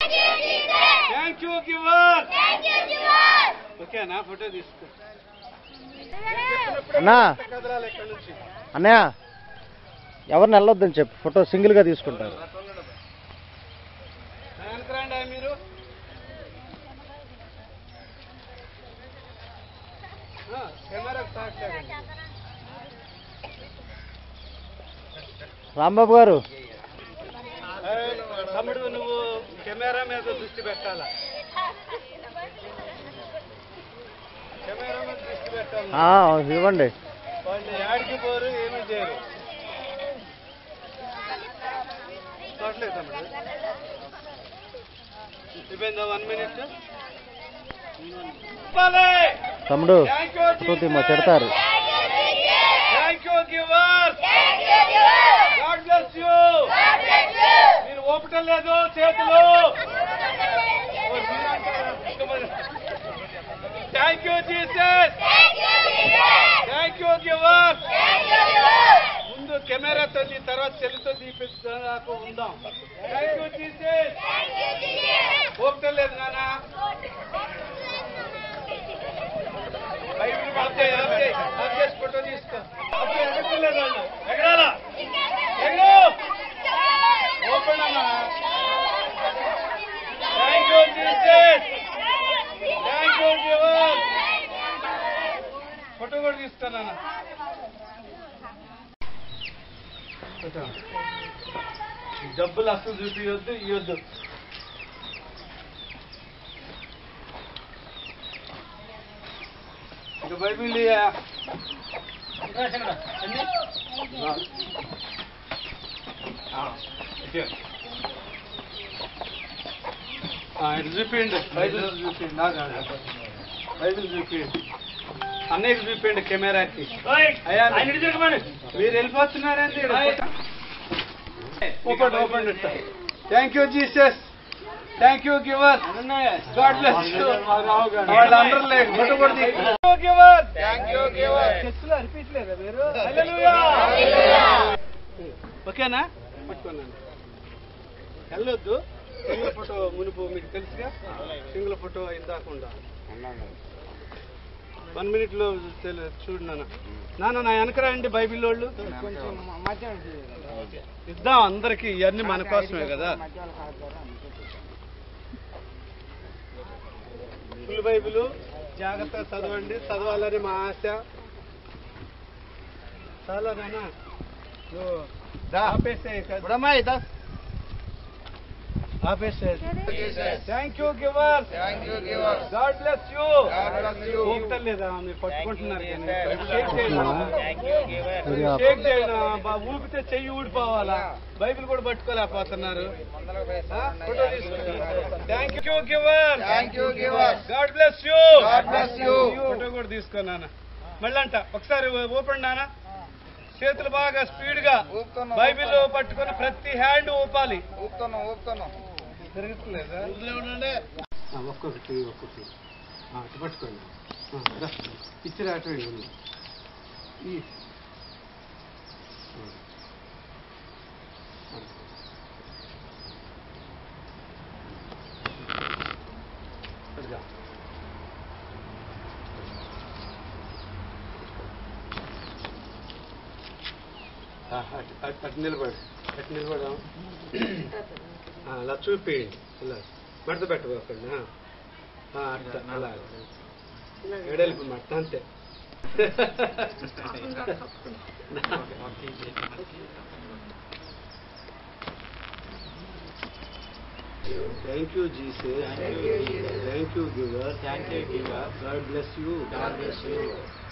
Thank you giver ఓకేనా photo తీసుకో అన్నా కదలాలి ఇక్కడ నుంచి అన్నయ్య ఎవరిని వెళ్ళొద్దని చెప్పు ఫోటో సింగిల్గా తీసుకుంటారు వెనక్కి రండి మీరు ఆ, కెమెరాకి సాక్షి రాంబాబు గారు తమ్ముడు నువ్వు కెమెరా మీద దృష్టి పెట్టాలా కెమెరా మీద దృష్టి పెట్టాలి ఆ, ఇవ్వండి వాళ్ళు యాడికి పోరు ఏమీ చేయరు చూడలేదు తమ్ముడు అయిపోయిందా వన్ మినిట్ తమ్ముడు ఫోటో తీమ తిడతారు thank you giver God bless you మీరు ఓపటం లేదు చేతులు thank you Jesus thank you giver ముందు కెమెరా తల్లి తర్వాత చెల్లితో తీపించడానికి ఉందాం థ్యాంక్ యూ జీసస్ ఓపటం లేదు నాన్న బైబిల్ ఆఫ్ చేయి, ఆఫ్ చేయి, ఆఫ్ చేసి ఫోటో తీసుకో ఆఫ్ చేయి, ఎగరట్లేదు వాళ్ళు. ఎగరాలా ఎగరు ఓపెన్ అమ్మా thank you Jesus thank you Jeevan photo కూడా తీస్తాను డబ్బులు అసలు చూపించొద్దు ఇవ్వద్దు ఇక బైబిల్ ఇయ్య. ఆ, ఇదే. ఆ, ఇది చూపించండి బైబిల్ చూపించండి నాకు కాదు. బైబిల్ చూపించండి అన్నయ్యకి చూపించండి కెమెరాకి అయ్యా మీరు వెళ్ళిపోతున్నారండి open open thank you Jesus thank you giver God bless you వాళ్ళందరూ లేక ఫోటో కూడా గివర్ థ్యాంక్ యూ గివర్ చర్చిలో అనిపించలేదా మీరు ఓకేనా పట్టుకోనండి వెళ్ళొద్దు సింగిల్ ఫోటో మునుపు మీకు తెలుసుగా సింగిల్ ఫోటో ఇందాకుండా వన్ మినిట్ లో తెలు- చూడు నాన్న నాన్న నా వెనకరా అండి బైబిల్ వాళ్ళు ఇద్దాం అందరికి ఇవన్నీ మన కోసమే కదా ఫుల్ బైబిల్ జాగ్రత్తగా చదవండి చదవాలని మా ఆశ చాలా నాన్న నువ్వు ఆపేసే ఆపేసే thank you giver God bless you ఊపుతారు లేదా మీరు పట్టుకుంటున్నారు కానీ. షేక్ చేయండి. షేక్ చేయండి బా- ఊపితే చెయ్యి ఊడిపోవాలా బైబిల్ కూడా పట్టుకోలేకపోతున్నారు thank you giver thank you giver God bless you God bless you. Photo కూడా తీసుకున్నాను మళ్ళీ అంట ఒకసారి ఓపెన్ నాన్న చేతులు బాగా స్పీడ్ గా ఊపుతున్నాం, బైబిల్ ఊపుతున్నాం. పట్టుకుని ప్రతి హ్యాండ్ ఊపాలి ఊపుతున్నాం ఊపుతున్నాం తిరుగుతలేదా ఒక్కొక్కటి ఒక్కొక్కటి ఆ, అటు పట్టుకోండి ఆ, రా. ఇచ్చి రాటండి ఈ ఆ. అదిగా. ఆ, అటు అటు- అటు నిలబడు అటు నిలబడు ఆ, అలా చూపేయండి అలా మడత పెట్టబోకండి ఆ. ఆ, అట్ట అలా ఎడలిపి మట్ట అంతే thank you Jesus thank you giver thank you giver God bless you God bless you